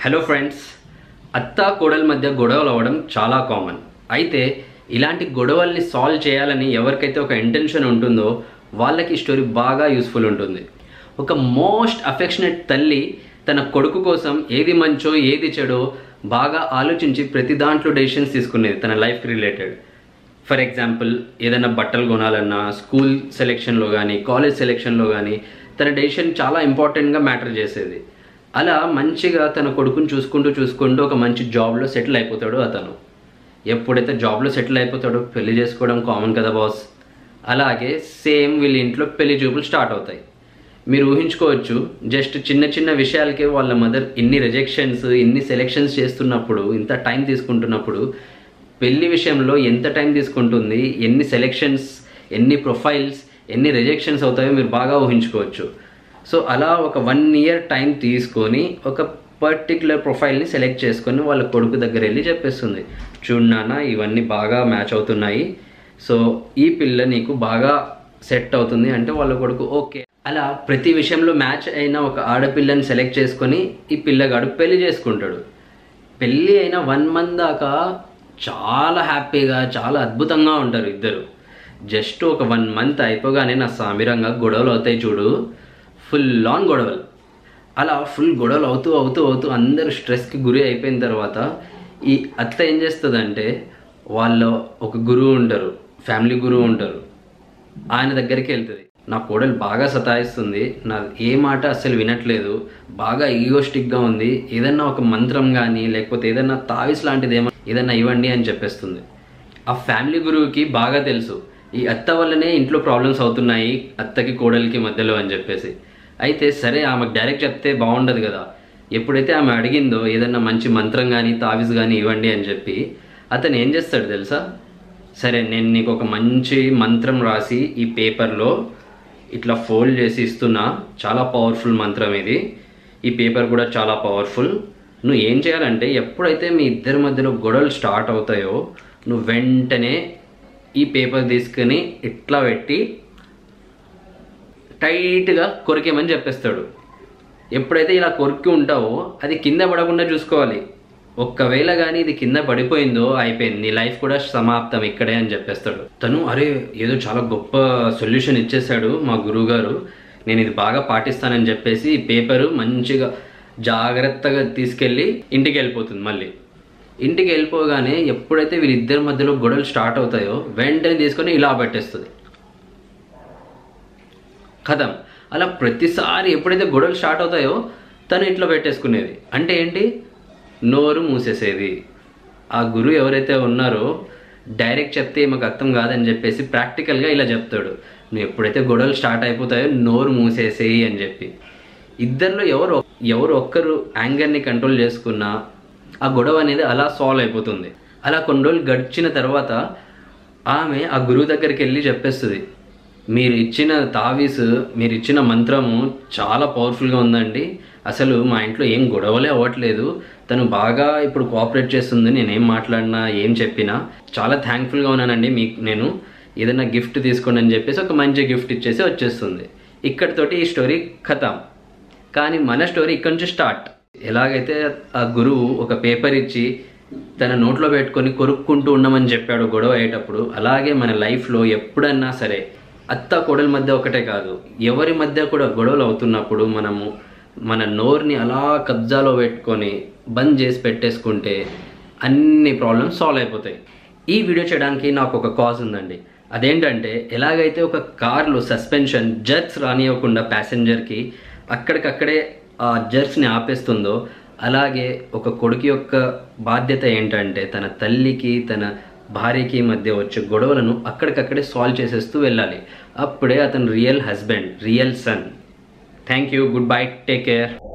hello friends అత్త కోడల మధ్య గొడవలు అవ్వడం చాలా కామన్ అయితే ఇలాంటి గొడవల్ని సాల్వ్ చేయాలని ఎవరికైతే ఒక ఇంటెన్షన్ ఉంటుందో వాళ్ళకి ఈ స్టోరీ బాగా యూస్ఫుల్ ఉంటుంది ఒక మోస్ట్ అఫెక్షనేట్ తల్లి తన కొడుకు కోసం ఏది మంచో ఏది చెడో బాగా ఆలోచించి ప్రతి దాంట్లో డెసిషన్స్ తీసుకునేది తన లైఫ్కి రిలేటెడ్ ఫర్ ఎగ్జాంపుల్ ఏదైనా బట్టలు కొనాలన్నా స్కూల్ సెలెక్షన్లో కానీ కాలేజ్ సెలెక్షన్లో కానీ తన డెసిషన్ చాలా ఇంపార్టెంట్గా మ్యాటర్ చేసేది అలా మంచిగా తన కొడుకుని చూసుకుంటూ చూసుకుంటూ ఒక మంచి జాబ్లో సెటిల్ అయిపోతాడు అతను ఎప్పుడైతే జాబ్లో సెటిల్ అయిపోతాడో పెళ్లి చేసుకోవడం కామన్ కదా బాస్ అలాగే సేమ్ వీళ్ళ ఇంట్లో పెళ్లి చూపులు స్టార్ట్ అవుతాయి మీరు ఊహించుకోవచ్చు జస్ట్ చిన్న చిన్న విషయాలకే వాళ్ళ మదర్ ఇన్ని రిజెక్షన్స్ ఇన్ని సెలెక్షన్స్ చేస్తున్నప్పుడు ఇంత టైం తీసుకుంటున్నప్పుడు పెళ్లి విషయంలో ఎంత టైం తీసుకుంటుంది ఎన్ని సెలెక్షన్స్ ఎన్ని ప్రొఫైల్స్ ఎన్ని రిజెక్షన్స్ అవుతాయో మీరు బాగా ఊహించుకోవచ్చు సో అలా ఒక వన్ ఇయర్ టైం తీసుకొని ఒక పర్టికులర్ ప్రొఫైల్ని సెలెక్ట్ చేసుకొని వాళ్ళ కొడుకు దగ్గర వెళ్ళి చెప్పేస్తుంది చూడు నాన్న ఇవన్నీ బాగా మ్యాచ్ అవుతున్నాయి సో ఈ పిల్ల నీకు బాగా సెట్ అవుతుంది అంటే వాళ్ళ కొడుకు ఓకే అలా ప్రతి విషయంలో మ్యాచ్ అయిన ఒక ఆడపిల్లని సెలెక్ట్ చేసుకొని ఈ పిల్లగాడు పెళ్లి చేసుకుంటాడు పెళ్ళి అయిన వన్ మంత్ దాకా చాలా హ్యాపీగా చాలా అద్భుతంగా ఉంటారు ఇద్దరు జస్ట్ ఒక వన్ మంత్ అయిపోగానే నా సామిరంగా గొడవలు అవుతాయి చూడు ఫుల్ ఆన్ గొడవలు అలా ఫుల్ గొడవలు అవుతూ అవుతూ అవుతూ అందరూ స్ట్రెస్కి గురి అయిపోయిన తర్వాత ఈ అత్త ఏం చేస్తుందంటే వాళ్ళ ఒక గురువు ఉంటారు ఫ్యామిలీ గురువు ఉంటారు ఆయన దగ్గరికి వెళ్తుంది నా కోడలు బాగా సతాయిస్తుంది నా ఏ మాట అస్సలు వినట్లేదు బాగా ఈగోస్టిక్గా ఉంది ఏదన్నా ఒక మంత్రం కానీ లేకపోతే ఏదన్నా తావిస్ లాంటిది ఏమన్నా ఏదన్నా ఇవ్వండి అని చెప్పేస్తుంది ఆ ఫ్యామిలీ గురువుకి బాగా తెలుసు ఈ అత్త వల్లనే ఇంట్లో ప్రాబ్లమ్స్ అవుతున్నాయి అత్తకి కోడలికి మధ్యలో అని చెప్పేసి అయితే సరే ఆమెకు డైరెక్ట్ చెప్తే బాగుండదు కదా ఎప్పుడైతే ఆమె అడిగిందో ఏదన్నా మంచి మంత్రం కానీ తావిజ్ కానీ ఇవ్వండి అని చెప్పి అతను ఏం చేస్తాడు తెలుసా సరే నేను నీకు ఒక మంచి మంత్రం రాసి ఈ పేపర్లో ఇట్లా ఫోల్డ్ చేసి ఇస్తున్నా చాలా పవర్ఫుల్ మంత్రం ఇది ఈ పేపర్ కూడా చాలా పవర్ఫుల్ నువ్వు ఏం చేయాలంటే ఎప్పుడైతే మీ ఇద్దరి మధ్యలో గొడవలు స్టార్ట్ అవుతాయో నువ్వు వెంటనే ఈ పేపర్ తీసుకుని ఇట్లా పెట్టి టైట్గా కొరికేమని చెప్పేస్తాడు ఎప్పుడైతే ఇలా కొరికి ఉంటావో అది కింద పడకుండా చూసుకోవాలి ఒక్కవేళ కానీ ఇది కింద పడిపోయిందో అయిపోయింది నీ లైఫ్ కూడా సమాప్తం ఇక్కడే అని చెప్పేస్తాడు తను అరే ఏదో చాలా గొప్ప సొల్యూషన్ ఇచ్చేసాడు మా గురువుగారు నేను ఇది బాగా పాటిస్తానని చెప్పేసి ఈ పేపరు మంచిగా జాగ్రత్తగా తీసుకెళ్ళి ఇంటికి వెళ్ళిపోతుంది మళ్ళీ ఇంటికి వెళ్ళిపోగానే ఎప్పుడైతే వీళ్ళిద్దరి మధ్యలో గొడవలు స్టార్ట్ అవుతాయో వెంటనే తీసుకొని ఇలా పెట్టేస్తుంది కథం అలా ప్రతిసారి ఎప్పుడైతే గొడవలు స్టార్ట్ అవుతాయో తను ఇంట్లో పెట్టేసుకునేది అంటే ఏంటి నోరు మూసేసేది ఆ గురువు ఎవరైతే ఉన్నారో డైరెక్ట్ చెప్తే మాకు అర్థం కాదని చెప్పేసి ప్రాక్టికల్గా ఇలా చెప్తాడు నువ్వు ఎప్పుడైతే గొడవలు స్టార్ట్ అయిపోతాయో నోరు మూసేసేయి అని చెప్పి ఇద్దరిలో ఎవరు ఎవరు ఒక్కరు యాంగర్ని కంట్రోల్ చేసుకున్నా ఆ గొడవ అనేది అలా సాల్వ్ అయిపోతుంది అలా కొన్ని రోజులు గడిచిన తర్వాత ఆమె ఆ గురువు దగ్గరికి వెళ్ళి చెప్పేస్తుంది మీరు ఇచ్చిన తావీసు మీరు ఇచ్చిన మంత్రము చాలా పవర్ఫుల్గా ఉందండి అసలు మా ఇంట్లో ఏం గొడవలే అవ్వట్లేదు తను బాగా ఇప్పుడు కోఆపరేట్ చేస్తుంది నేను ఏం మాట్లాడినా ఏం చెప్పినా చాలా థ్యాంక్ఫుల్గా ఉన్నానండి మీకు నేను ఏదైనా గిఫ్ట్ తీసుకోండి అని చెప్పేసి ఒక మంచి గిఫ్ట్ ఇచ్చేసి వచ్చేస్తుంది ఇక్కడితోటి ఈ స్టోరీ ఖతం కానీ మన స్టోరీ ఇక్కడ నుంచి స్టార్ట్ ఎలాగైతే ఆ గురువు ఒక పేపర్ ఇచ్చి తన నోట్లో పెట్టుకొని కొరుక్కుంటూ ఉండమని చెప్పాడు గొడవ అయ్యేటప్పుడు అలాగే మన లైఫ్లో ఎప్పుడన్నా సరే అత్త కోడల మధ్య ఒకటే కాదు ఎవరి మధ్య కూడా గొడవలు అవుతున్నప్పుడు మనము మన నోరుని అలా కబ్జాలో పెట్టుకొని బంద్ చేసి పెట్టేసుకుంటే అన్ని ప్రాబ్లమ్స్ సాల్వ్ అయిపోతాయి ఈ వీడియో చేయడానికి నాకు ఒక కాజ్ ఉందండి అదేంటంటే ఎలాగైతే ఒక కార్లో సస్పెన్షన్ జర్క్స్ రానివ్వకుండా ప్యాసింజర్కి అక్కడికక్కడే ఆ జర్క్స్ని ఆపేస్తుందో అలాగే ఒక కొడుకు యొక్క బాధ్యత ఏంటంటే తన తల్లికి తన భార్యకి మధ్య వచ్చే గొడవలను అక్కడికక్కడే సాల్వ్ చేసేస్తూ వెళ్ళాలి అప్పుడే అతను real husband real son thank you goodbye take care